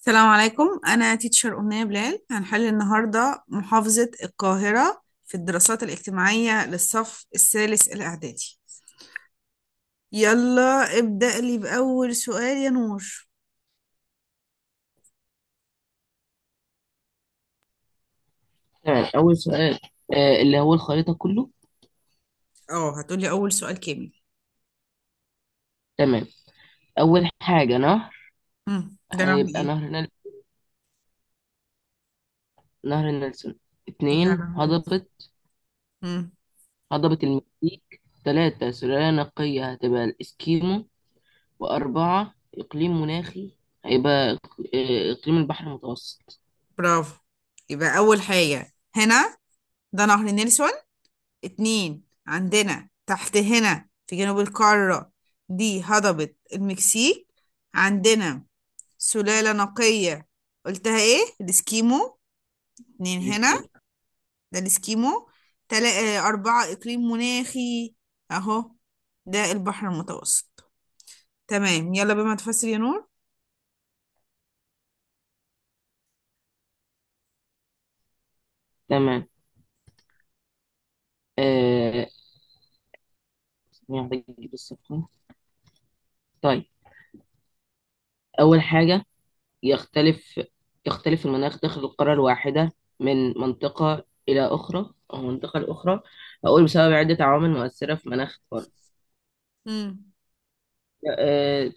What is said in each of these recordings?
السلام عليكم أنا تيتشر أمنية بلال هنحل النهاردة محافظة القاهرة في الدراسات الاجتماعية للصف الثالث الإعدادي يلا ابدأ لي بأول سؤال يا نور تمام أول سؤال آه اللي هو الخريطة كله اه هتقولي أول سؤال كامل تمام أول حاجة نهر مم. ده نهر هيبقى ايه؟ نهر نيل نهر نيلسون ده اتنين نهر إيه؟ هضبة مم. هضبة المكسيك تلاتة سلالة نقية هتبقى الإسكيمو وأربعة إقليم مناخي هيبقى آه، إقليم البحر المتوسط برافو يبقى أول حاجة هنا ده نهر نيلسون اتنين عندنا تحت هنا في جنوب القارة دي هضبة المكسيك عندنا سلالة نقية قلتها ايه الاسكيمو اتنين هنا الإسكيمو ده الاسكيمو تلا... آه، أربعة إقليم مناخي أهو ده البحر المتوسط تمام يلا بما تفسر يا نور تمام آه محتاج أجيب الصفحة طيب أول حاجة يختلف يختلف المناخ داخل القارة الواحدة من منطقة إلى أخرى أو منطقة لأخرى أقول بسبب عدة عوامل مؤثرة في مناخ القارة مم. آه،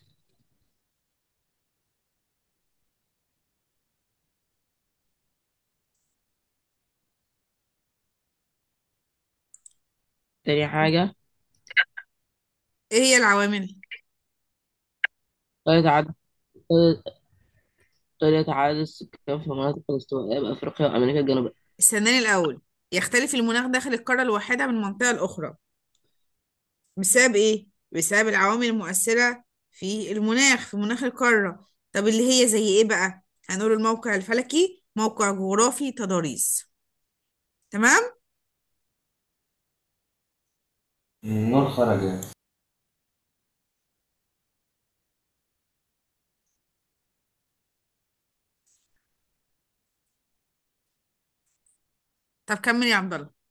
تاني حاجة ايه هي العوامل قلة عدد قلة عدد السكان في المناطق الاستوائية بأفريقيا وأمريكا الجنوبية استناني الأول يختلف المناخ داخل القارة الواحدة من منطقة لأخرى بسبب ايه بسبب العوامل المؤثرة في المناخ في مناخ القارة طب اللي هي زي ايه بقى هنقول الموقع الفلكي موقع جغرافي تضاريس تمام النور خرج يعني طب كمل يا عبد الله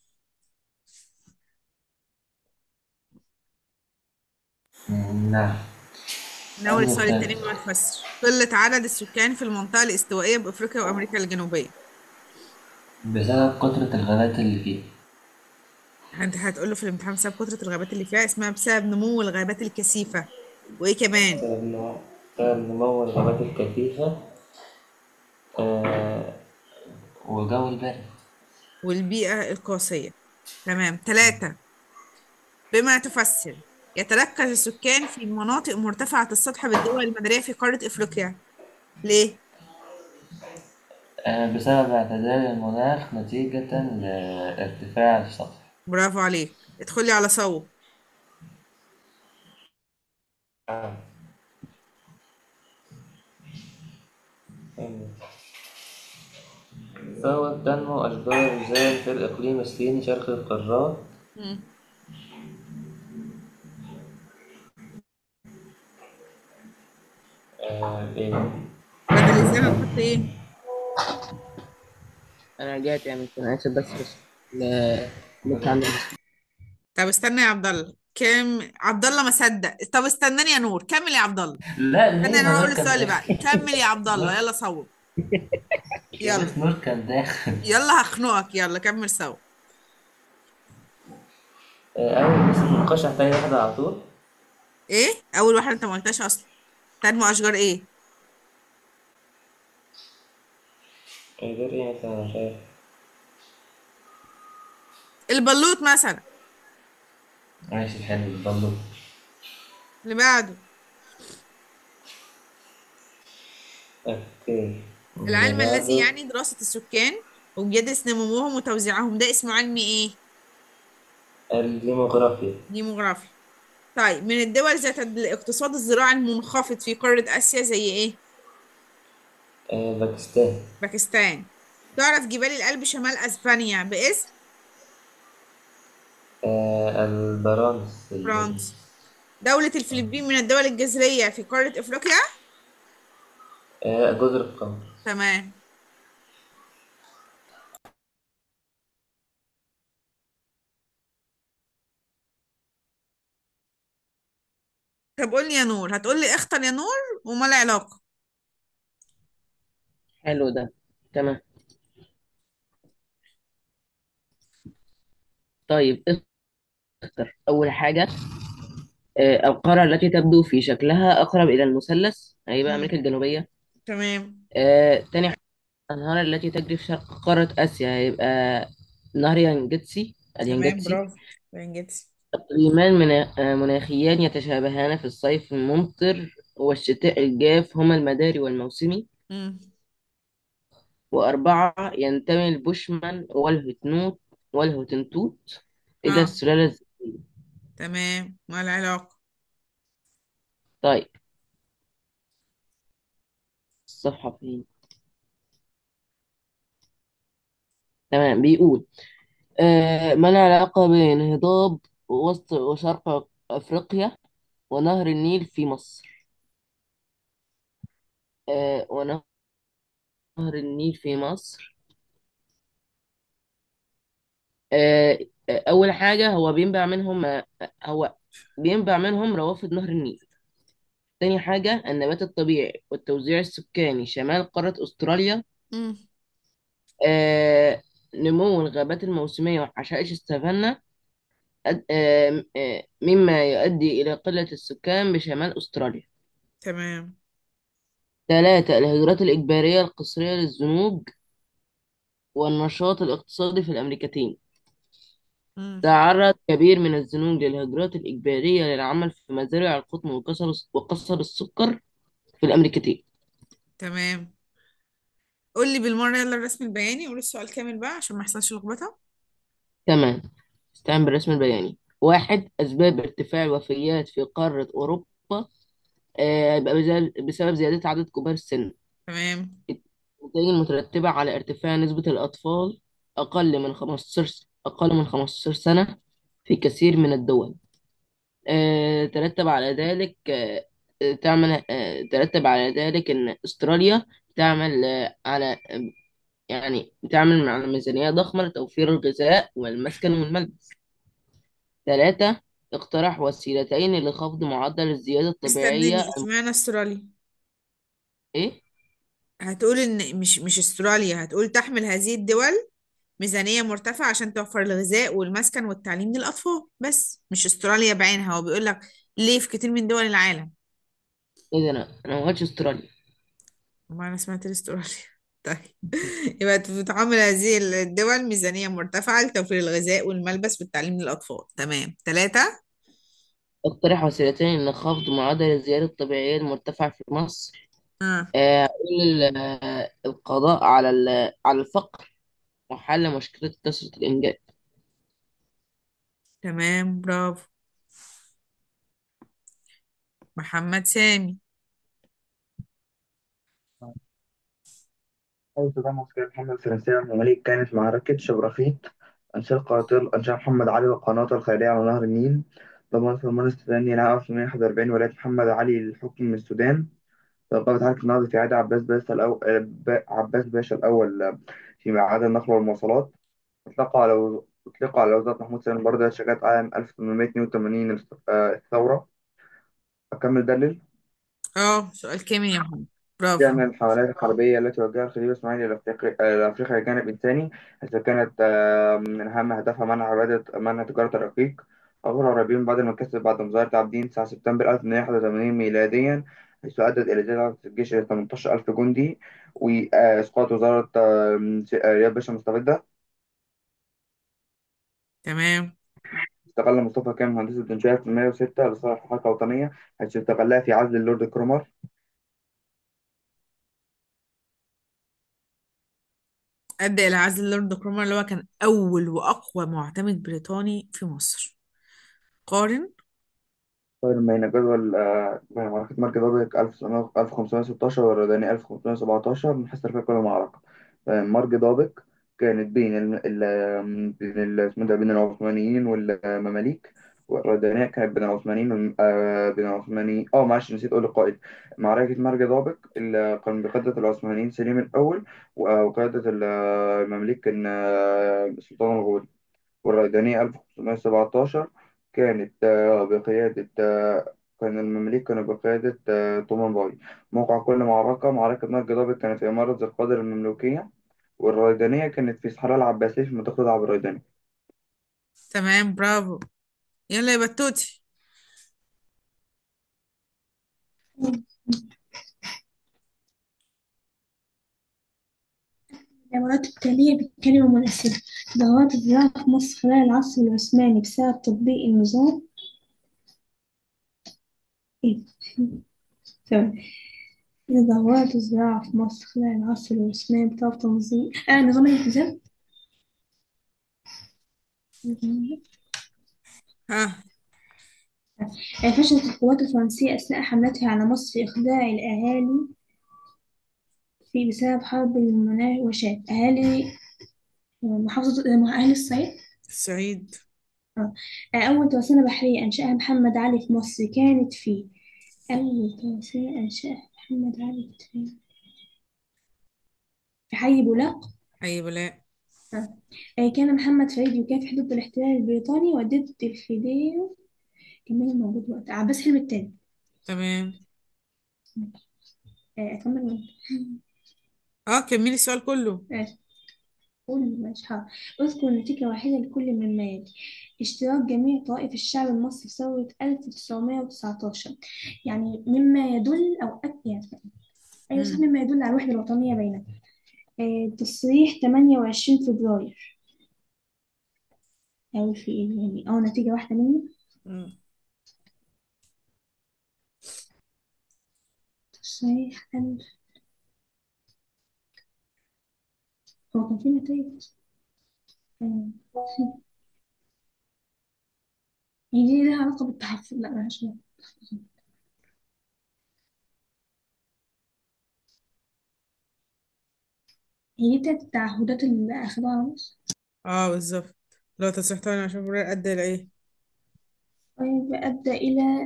نعم من أول سؤال السؤال التاني مختلف بما تفسر قلة عدد السكان في المنطقة الاستوائية بأفريقيا وأمريكا الجنوبية بسبب كثرة الغابات اللي فيه انت هتقول له في الامتحان بسبب كثرة الغابات اللي فيها اسمها بسبب نمو الغابات الكثيفة وإيه كمان بسبب نمو بسبب نمو الغابات الكثيفة آه والجو البارد والبيئة القاسية تمام ثلاثة بما تفسر يتركز السكان في مناطق مرتفعة السطح بالدول المدارية في قارة إفريقيا ليه؟ آه بسبب اعتدال المناخ نتيجة لارتفاع السطح برافو عليك ادخلي على صوب آه. فهو تنمو أشجار الرزان في الإقليم الصيني شرق القارات مم. آه إيه بدل الزمن نحط ايه؟ أنا رجعت يعني كنت آسف بس بس لا لسه عندي طب استنى يا عبد الله كم عبد الله ما صدق طب استناني يا نور كمل يا عبد الله لا استنى ليه انا نور اقول كان السؤال اللي بعد داخل كمل يا عبد الله نور يلا صوب يا يلا بس نور كان داخل يلا هخنقك يلا كمل سوا آه، أول بس النقاش على تاني واحدة على طول ايه اول واحده انت ما قلتهاش اصلا تنمو اشجار ايه آه، غير إيه مثلا مش عارف البلوط مثلا ماشي حلو الضلو اللي بعده أوكي اللي العلم الذي بعده يعني دراسة السكان وبيدرس نموهم وتوزيعهم ده اسمه علم ايه الديموغرافيا ديموغرافيا طيب من الدول ذات الاقتصاد الزراعي المنخفض في قارة آسيا زي ايه آه، باكستان باكستان تعرف جبال الألب شمال أسبانيا باسم آه، البرانس ال- فرانس دولة الفلبين من الدول الجزرية في قارة أفريقيا آه، جزر القمر تمام طب قول لي يا نور هتقول لي اختر يا نور وما له علاقة حلو ده تمام طيب اختر أول حاجة آه، القارة التي تبدو في شكلها أقرب إلى المثلث هيبقى مم. أمريكا الجنوبية تمام آه، تاني حاجة الأنهار التي تجري في شرق قارة آسيا هيبقى نهر يانجتسي تمام اليانجتسي برافو انجلترا إقليمان منا- آه، مناخيان يتشابهان في الصيف الممطر والشتاء الجاف هما المداري والموسمي مم. وأربعة ينتمي البوشمان والهتنوت والهوتنتوت إلى اه السلالة الذكية تمام ما له علاقة طيب الصفحة فين تمام بيقول آه ما العلاقة بين هضاب وسط وشرق أفريقيا ونهر النيل في مصر آه ونهر النيل في مصر آه آه، أول حاجة هو بينبع منهم آه هو بينبع منهم روافد نهر النيل تاني حاجة النبات الطبيعي والتوزيع السكاني شمال قارة أستراليا مم. آه نمو الغابات الموسمية وحشائش السافانا أد- آه آه مما يؤدي إلى قلة السكان بشمال أستراليا تمام ثلاثة الهجرات الإجبارية القسرية للزنوج والنشاط الاقتصادي في الأمريكتين مم. تعرض كبير من الزنوج للهجرات الإجبارية للعمل في مزارع القطن وقصر وقصر السكر في الأمريكتين تمام قول لي بالمرة يلا الرسم البياني قول السؤال كامل بقى عشان ما يحصلش لخبطة تمام استعن بالرسم البياني واحد أسباب ارتفاع الوفيات في قارة أوروبا آه، يبقى بسبب بسبب زيادة عدد كبار السن تمام النتائج المترتبة على ارتفاع نسبة الأطفال أقل من 15 أقل من 15 سنة في كثير من الدول آه، ترتب على ذلك آه، آه، تعمل آه، ترتب على ذلك إن أستراليا تعمل آه، على آه، يعني تعمل على ميزانية ضخمة لتوفير الغذاء والمسكن والملبس ثلاثة اقترح وسيلتين لخفض معدل الزيادة الطبيعية استناني اشمعنى استراليا إيه؟ هتقول ان مش مش استراليا هتقول تحمل هذه الدول ميزانية مرتفعة عشان توفر الغذاء والمسكن والتعليم للأطفال بس مش استراليا بعينها هو بيقول لك ليه في كتير من دول العالم إيه ده أنا أنا ما قلتش أستراليا ما أنا سمعت استراليا طيب يبقى بتعمل هذه الدول ميزانية مرتفعة لتوفير الغذاء والملبس والتعليم للأطفال تمام ثلاثة اقترح وسيلتين لخفض معدل الزيادة الطبيعية المرتفع في مصر اه آه، أقول آه، القضاء على ال- على الفقر وحل مشكلة كثرة الإنجاب تمام برافو محمد سامي حيث تم عسكري الحملة الفرنسية على المماليك كانت معركة شبرخيت أنشا القاتل أنشا محمد علي القناة الخيرية على نهر النيل ضمن فرمان السودان يناير 1941 ولاية محمد علي للحكم من السودان توقفت حركة النهضة في عهد عباس باشا الأول عباس باشا الأول في معاد النقل والمواصلات أطلق على أطلق على وزارة محمود سالم برده شغال عام 1882 آه، الثورة أكمل دلل اه سؤال كامل يا محمد برافو كان الحملات الحربية التي وجهها الخديوي إسماعيل إلى أفريقيا إلى أفريقيا جانب إنساني حيث كانت آه، من أهم أهدافها منع عبادة منع تجارة الرقيق أغرى قريبين بعد ما كسب بعد مظاهرة عابدين 9 سبتمبر 1881 ميلاديا حيث أدت إلى زيادة الجيش إلى 18000 جندي وإسقاط وزارة آه، آه، رياض باشا مستبدة تمام استغل مصطفى كامل هندسة التنشئة في 106 لصالح الحركة الوطنية حيث استغلها في عزل اللورد كرومر أدى إلى عزل اللورد كرومر اللي هو كان أول وأقوى معتمد بريطاني في مصر قارن قارن بين جدول آه، بين معركة مركز بابك 1516 والرداني 1517 من حيث ترتيب كل معركة مرج ضابق كانت بين ال ال بين ال اسمه ده بين العثمانيين والمماليك والريدانية كانت بين العثمانيين والم- آه بين العثمانيين اه معلش نسيت أقول القائد معركة مرج ضابق اللي كان بقيادة العثمانيين سليم الأول و- وقيادة ال- المماليك كان آه، السلطان الغوري والريدانية 1517 كانت آه، بقيادة آه، كان المماليك كانوا بقيادة آه، طومان باي موقع كل معركة معركة مرج ضابق كانت في إمارة ذي القدر المملوكية والريدانية كانت في صحراء العباسية في منطقة عبد الريداني تمام برافو يلا يا بتوتي العبارات التالية بكلمة مناسبة ضربات الزراعة في مصر خلال العصر العثماني بسبب تطبيق النظام إيه؟ تمام ضربات الزراعة في مصر خلال العصر العثماني بسبب تنظيم آه نظام الالتزام ها آه، فشلت القوات الفرنسية أثناء حملتها على مصر في إخضاع الأهالي في بسبب حرب المناوشات أهالي آه، محافظة آه، أهالي الصعيد سعيد آه. آه، أول ترسانة بحرية أنشأها محمد علي في مصر كانت في أول ترسانة أنشأها محمد علي في في حي بولاق أي بلاء آه. آه، كان محمد فريد يكافح ضد الاحتلال البريطاني وضد الخديوي كمان موجود وقت عباس حلمي التاني تمام آه، أكمل ولا؟ اه كملي السؤال كله ماشي قول ماشي حاضر اذكر نتيجة واحدة لكل مما يلي اشتراك جميع طوائف الشعب المصري في ثورة 1919 يعني مما يدل أو أك... يعني أيوة صح مم. مما يدل على الوحدة الوطنية بيننا آه، تصريح 28 فبراير أو في إيه يعني أو نتيجة واحدة منه مم. تصريح ألف هو كان في نتائج آه، هي دي لها علاقة بالتحفظ لا مالهاش علاقة هي دي بتاعت التعهدات اللي أخدوها مصر اه بالظبط لو تصحيح عشان فبراير أدى لإيه طيب أدى إلى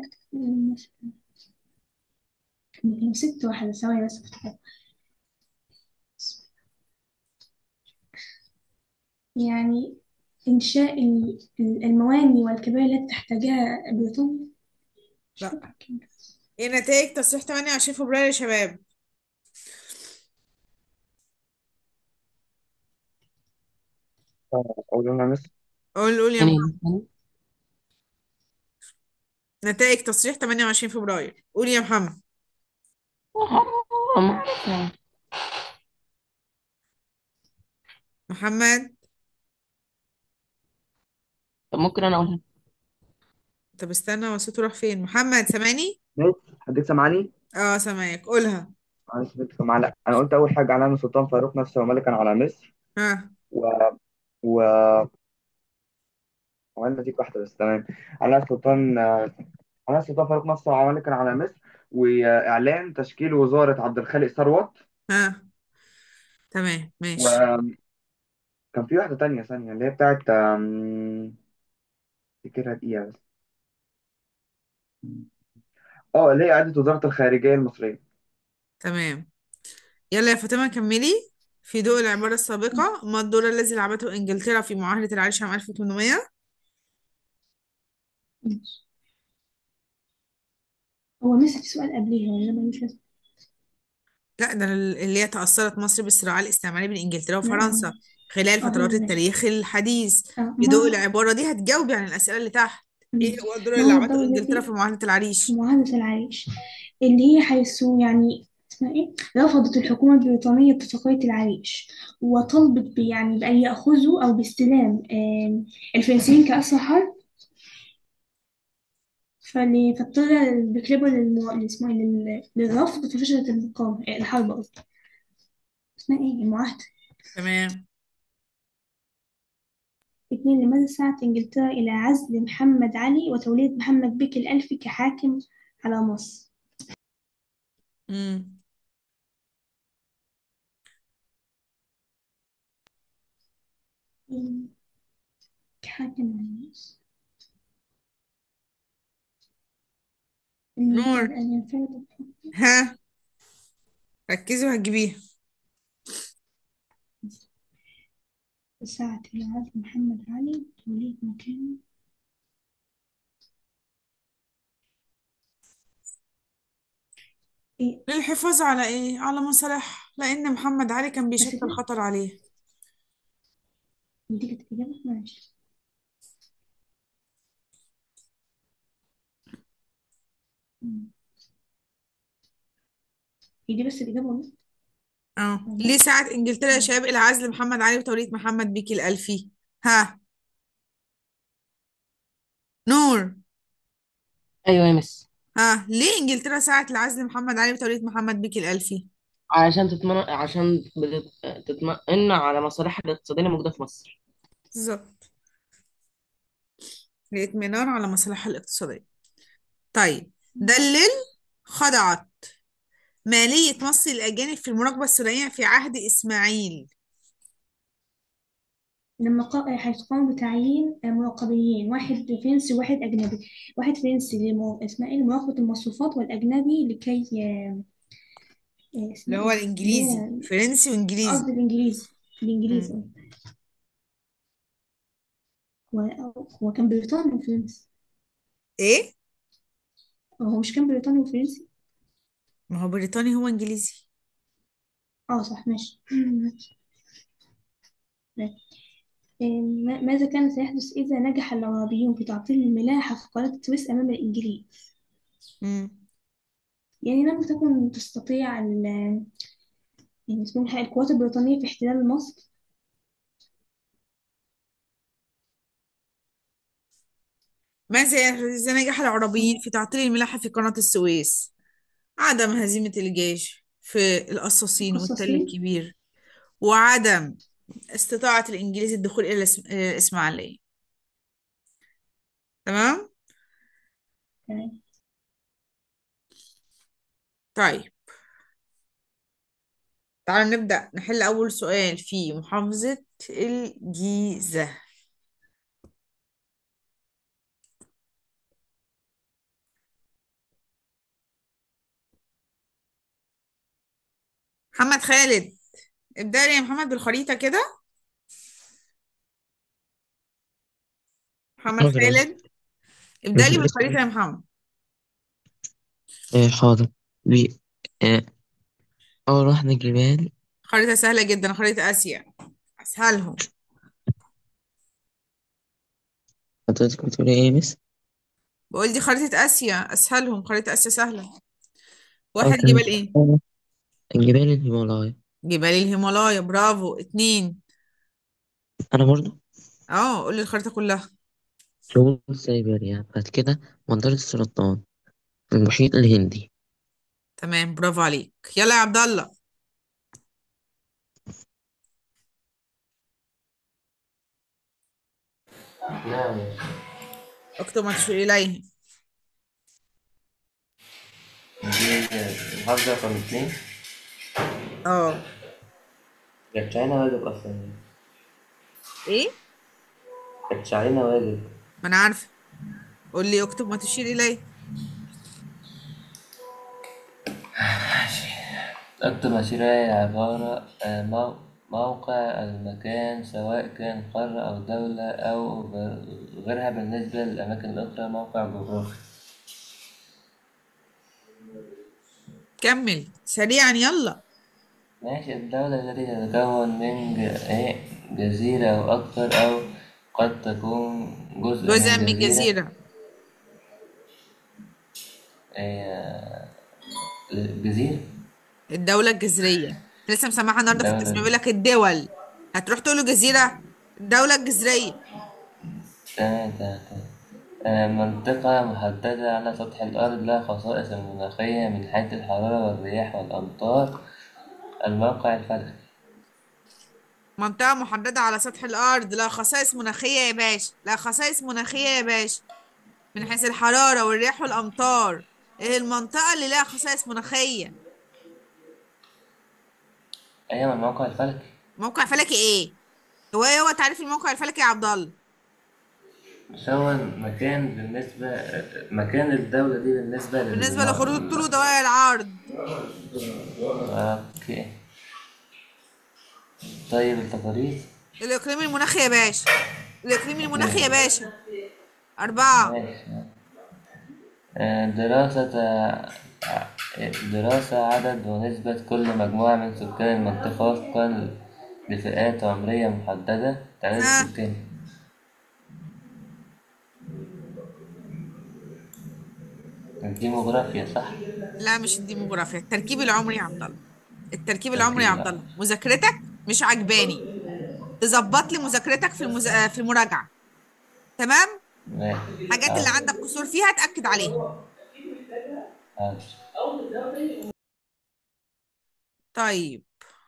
كانوا ست واحدة ثواني بس افتكر يعني إنشاء ال- ال- المواني والكباري التي تحتاجها بريطانيا مش لا فاكرة ايه نتائج تصحيح 28 فبراير يا شباب أقول لنا مس قول قول يا تاني محمد تاني نتائج تصحيح 28 فبراير قول يا محمد حرام عليك. محمد طب ممكن أنا أقولها طب استنى هو صوته راح فين محمد سامعني مس حضرتك سامعني؟ اه سامعك قولها معلش بس معلق أنا قلت أول حاجة علامة السلطان فاروق نفسه ملكا على مصر ها و و عملنا ديك واحدة بس تمام علامة السلطان علامة السلطان فاروق نفسه ملكا على مصر وإعلان تشكيل وزارة عبد الخالق ثروت ها تمام ماشي وكان في واحدة تانية ثانية اللي هي بتاعت أم، افتكرها دقيقة بس اه اللي هي إعادة وزارة الخارجية المصرية تمام يلا يا فاطمة كملي في ضوء العبارة السابقة ما الدور الذي لعبته إنجلترا في معاهدة العريش عام 1800 ماشي. هو مسك سؤال قبليها ولا ملوش لازمة لا ده اللي هي تأثرت مصر بالصراع الاستعماري بين إنجلترا لا وفرنسا خلال اه فترات هي ماشي التاريخ الحديث اه في ضوء ما العبارة دي هتجاوبي عن الأسئلة اللي تحت ايه ماشي هو الدور ما اللي هو لعبته الدور إنجلترا في الذي معاهدة في العريش معاهدة العريش اللي هي حيث يعني اسمها ايه رفضت الحكومة البريطانية اتفاقية العريش وطلبت ب- يعني بأن يأخذوا أو باستلام آم، الفرنسيين كأسرى حرب فاللي فاضطر بكليبر للمو... اللي اسمه ايه لل- للرفض ففشلت المقاومة آه، الحرب قصدي اسمها ايه المعاهدة تمام اتنين لماذا سعت إنجلترا إلى عزل محمد علي وتولية محمد بك الألفي كحاكم على مصر امم مم. كحاكم على مصر اللي نور كان أن ينفرد ها ركزي وهتجيبيها ساعة العزل محمد علي توليد مكان إيه للحفاظ على ايه على مصالح لان محمد علي كان بس بيشكل كده خطر عليه دي كانت إجابة ماشي مم. هي دي بس الإجابة ولا اه ولا ليه ساعة انجلترا يا مم. شباب الى عزل محمد علي وتولية محمد بيكي الألفي ها نور ايوه يا مس ها ليه انجلترا ساعة العزل محمد علي وتولية محمد بيكي الألفي عشان تطمن عشان بت- تطمئن على مصالحها الاقتصادية الموجودة في مصر بالظبط لإطمئنان على مصالحها الاقتصادية طيب دلل خضعت مالية مصر الأجانب في المراقبة الثنائية في عهد إسماعيل لما قا- هيتقام بتعيين مراقبيين واحد فرنسي وواحد أجنبي واحد فرنسي لمو... اسمها إيه لمراقبة المصروفات والأجنبي لكي آه، آه، اللي اسمها هو إيه اللي الإنجليزي هي فرنسي وإنجليزي قصدي الإنجليزي الإنجليزي مم. آه. هو هو كان بريطاني وفرنسي إيه؟ هو مش كان بريطاني وفرنسي ما هو بريطاني هو إنجليزي اه صح ماشي آه، ما- ماذا كان سيحدث إذا نجح العربيون في تعطيل الملاحة في قناة السويس أمام الإنجليز؟ مم. يعني لم تكن تستطيع ال- يعني اسمه إيه، القوات البريطانية في احتلال مصر ماذا إذا نجح العربيين في تعطيل الملاحة في قناة السويس عدم هزيمة الجيش في القصاصين والتل القصاصين الكبير وعدم استطاعة الإنجليز الدخول إلى الإس- إلى الإسماعيلية تمام؟ تمام طيب تعالوا نبدأ نحل أول سؤال في محافظة الجيزة محمد خالد ابدأ لي يا محمد بالخريطة كده محمد حاضر يا خالد ابدأ لي بالاسم بالخريطة يا محمد آه حاضر بي آه أول واحدة جبال خريطة سهلة جدا خريطة آسيا أسهلهم حضرتك بتقولي إيه بس؟ بقول دي خريطة آسيا أسهلهم خريطة آسيا سهلة أه واحد كانت جبال إيه؟ جبال الهيمالايا جبال الهيمالايا برافو اتنين أنا برضو اه قول لي الخريطة كلها جنوب سيبيريا بعد كده منطقة السرطان في المحيط الهندي تمام برافو عليك يلا يا عبد الله نعم اكتب ما تشير إليه دي المحافظة رقم اتنين اه كانتش علينا واجب أصلا ايه كانتش علينا واجب ما انا عارفه قول لي اكتب ما تشير اليه أكتب مسيرة هي عبارة عن مو- موقع المكان سواء كان قارة أو دولة أو غ- غيرها بالنسبة للأماكن الأخرى موقع جغرافي كمل سريعا يلا ماشي الدولة التي تتكون من ج- إيه جزيرة أو أكثر أو قد تكون جزء جزء من من جزيرة الجزيرة إيه الجزيرة الدولة الجزرية لسه مسامعها النهارده في التسمية الدولة بيقول لك الدول هتروح تقول له جزيرة الدولة الجزرية تمام تمام تمام. آه، منطقة محددة على سطح الأرض لها خصائص مناخية من حيث الحرارة والرياح والأمطار الموقع الفلكي منطقة محددة على سطح الأرض لا خصائص مناخية يا باشا لا خصائص مناخية يا باشا من حيث الحرارة والرياح والأمطار ايه المنطقة اللي لها خصائص مناخية أيوة الموقع الفلكي موقع فلكي ايه هو ايه هو تعريف الموقع الفلكي يا عبد الله مش هو مكان بالنسبة مكان الدولة دي بالنسبة لل بالنسبة لخطوط الطول ودوائر العرض اوكي طيب التقارير الإقليم المناخي يا باشا الإقليم المناخي يا باشا أربعة ماشي آه، دراسة آه، دراسة عدد ونسبة كل مجموعة من سكان المنطقة وفقا لفئات عمرية محددة تعداد ها. السكان الديموغرافيا صح؟ لا مش الديموغرافيا التركيب العمري يا عبد الله التركيب العمري يا تركيب عبد الله مذاكرتك مش عجباني تظبط لي مذاكرتك في المز... في المراجعة تمام ماشي الحاجات اللي عندك قصور فيها اتأكد عليها حاضر. طيب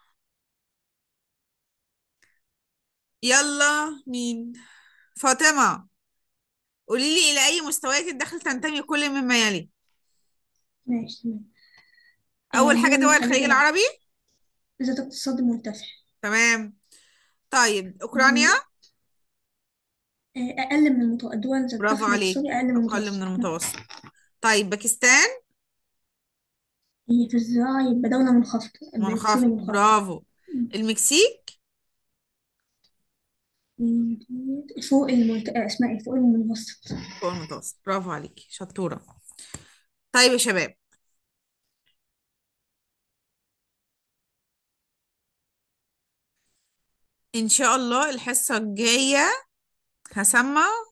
يلا مين فاطمة قولي لي إلى أي مستويات الدخل تنتمي كل مما يلي ماشي تمام أول آه، حاجة دول دول الخليج الخليج العربي ذات اقتصاد مرتفع تمام طيب أوكرانيا آه، أقل من المتوسط دول ذات برافو دخل عليك اقتصادي أقل من أقل من المتوسط المتوسط طيب باكستان هي في الزراعة يبقى دولة منخفضة منخفض الاقتصاد منخفض برافو المكسيك فوق المنت... آه، اسمها ايه فوق المتوسط فوق المتوسط برافو عليك شطورة طيب يا شباب إن شاء الله الحصة الجاية هسمع